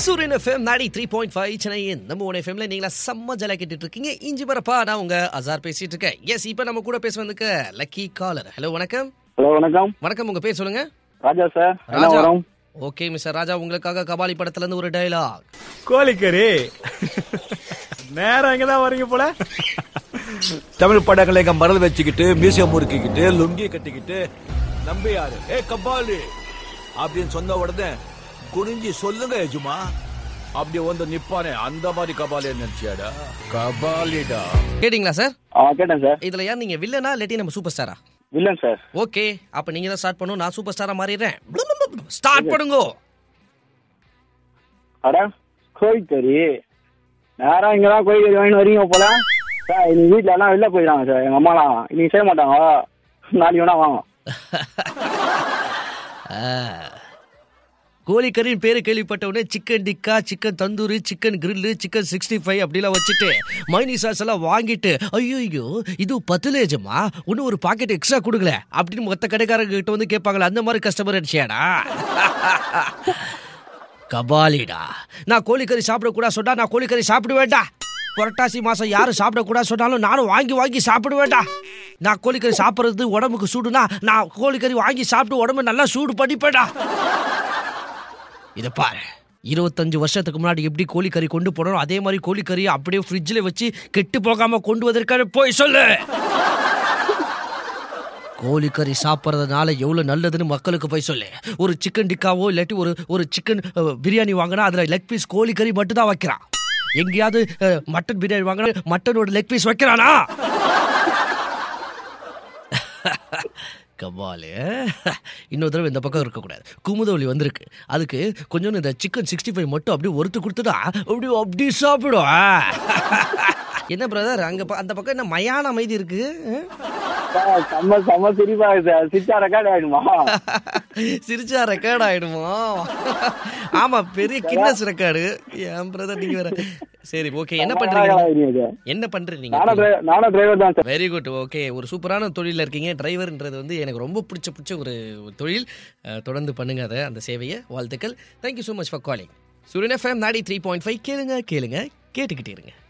சூரியன் FM ninety three point five சென்னையின் நம்ம ஒன் எஃப்எம்ல நீங்களா செம்ம ஜல கேட்டுட்டு இருக்கீங்க இஞ்சி பரப்பா நான் உங்க அசார் பேசிட்டு இருக்கேன் எஸ் இப்போ நம்ம கூட பேச வந்துக்க லக்கி காலர் ஹலோ வணக்கம் ஹலோ வணக்கம் வணக்கம் உங்க பேர் சொல்லுங்க ராஜா சார் என்ன ராஜா வரும் ஓகே மிஸ்டர் ராஜா உங்களுக்காக கபாலி படத்துல இருந்து ஒரு டயலாக் கோழிக்கறி நேரம் இங்கதான் வரீங்க போல தமிழ் படங்களை இங்க மறந்து வச்சுக்கிட்டு மியூசியம் முறுக்கிக்கிட்டு லுங்கி கட்டிக்கிட்டு நம்பியாரு ஏ கபாலி அப்படின்னு சொன்ன உடனே குனிஞ்சி சொல்லுங்க எஜுமா அப்படி வந்து நிப்பானே அந்த மாதிரி கபாலி நினைச்சியாடா கபாலிடா கேட்டிங்களா சார் ஆ கேட்டேன் சார் இதுல யார் நீங்க வில்லனா இல்லாட்டி நம்ம சூப்பர் ஸ்டாரா வில்லன் சார் ஓகே அப்ப நீங்க தான் ஸ்டார்ட் பண்ணும் நான் சூப்பர் ஸ்டாரா மாறிடுறேன் ஸ்டார்ட் பண்ணுங்க அட கோழிக்கறி நேரம் இங்க தான் கோழிக்கறி வாங்கிட்டு வரீங்க போல சார் இன்னைக்கு வீட்டில் எல்லாம் வெளில போயிடுறாங்க சார் எங்கள் அம்மாலாம் இன்னைக்கு செய்ய மாட்டாங்க நாளைக்கு வேணா வாங்க கோழிக்கறின் பேரு கேள்விப்பட்ட உடனே chicken tikka chicken tandoori chicken grill chicken sixty five அப்படிலாம் வச்சுட்டு மைனி சாஸ் எல்லாம் வாங்கிட்டு ஐயோ இது பத்து லேஜமா இன்னும் ஒரு பாக்கெட் எக்ஸ்ட்ரா கொடுக்கல அப்படின்னு மொத்த கடைக்காரங்க கிட்ட வந்து கேட்பாங்களே அந்த மாதிரி கஸ்டமர் அடிச்சியாடா கபாலிடா நான் கோழிக்கறி சாப்பிடக்கூடாது சொன்னா நான் கோழிக்கறி சாப்பிடுவேன்டா புரட்டாசி மாசம் யாரும் சாப்பிடக்கூடாது சொன்னாலும் நானும் வாங்கி வாங்கி சாப்பிடுவேன்டா நான் கோழிக்கறி சாப்பிட்றது உடம்புக்கு சூடுனா நான் கோழிக்கறி வாங்கி சாப்பிட்டு உடம்பு நல்லா சூடு பண்ணிப்பேன்டா இதை பாரு இருபத்தஞ்சு வருஷத்துக்கு முன்னாடி எப்படி கோழிக்கறி கொண்டு போனோம் அதே மாதிரி கோழிக்கறியை அப்படியே ஃப்ரிட்ஜில் வச்சு கெட்டு போகாம கொண்டு வந்திருக்காரு போய் சொல்லு கோழிக்கறி சாப்பிட்றதுனால எவ்வளோ நல்லதுன்னு மக்களுக்கு போய் சொல்லு ஒரு சிக்கன் டிக்காவோ இல்லாட்டி ஒரு ஒரு சிக்கன் பிரியாணி வாங்கினா அதில் லெக் பீஸ் கோழிக்கறி மட்டும் தான் வைக்கிறான் எங்கேயாவது அஹ், மட்டன் பிரியாணி வாங்கினா மட்டனோட லெக் பீஸ் வைக்கிறானா கபாலு இன்னொரு தடவை இந்த பக்கம் இருக்கக்கூடாது குமுதவலி வந்திருக்கு அதுக்கு கொஞ்சம் இந்த சிக்கன் சிக்ஸ்டி ஃபைவ் மட்டும் அப்படியே ஒருத்து கொடுத்துட்டா அப்படி அப்படி சாப்பிடும் என்ன பிரதர் அங்க ப- அந்த பக்கம் என்ன மயான அமைதி இருக்கு சார் செம்ம செம்ம சிரிப்பா இருக்கு சார் சிரிச்சா ரெக்கார்ட் ஆயிடுமா சிரிச்சா ரெக்கார்ட் ஆயிடுமா ஆமா பெரிய கின்னஸ் ரெக்கார்டு ஏன் பிரதர் நீங்க வேற சரி ஓகே என்ன பண்றீங்க ஆயிடுங்க சார் என்ன பண்றீங்க நானும் driver- நானும் டிரைவர் தான் சார் வெரி குட் ஓகே ஒரு சூப்பரான தொழிலில் இருக்கீங்க டிரைவர்ன்றது வந்து எனக்கு ரொம்ப பிடிச்ச பிடிச்ச ஒரு ஒரு தொழில் அஹ், தொடர்ந்து பண்ணுங்க அதை அந்த சேவையை வாழ்த்துக்கள் thank you so much for calling Suriyan FM ninety three point five கேளுங்க கேளுங்க கேட்டுக்கிட்டே இருங்க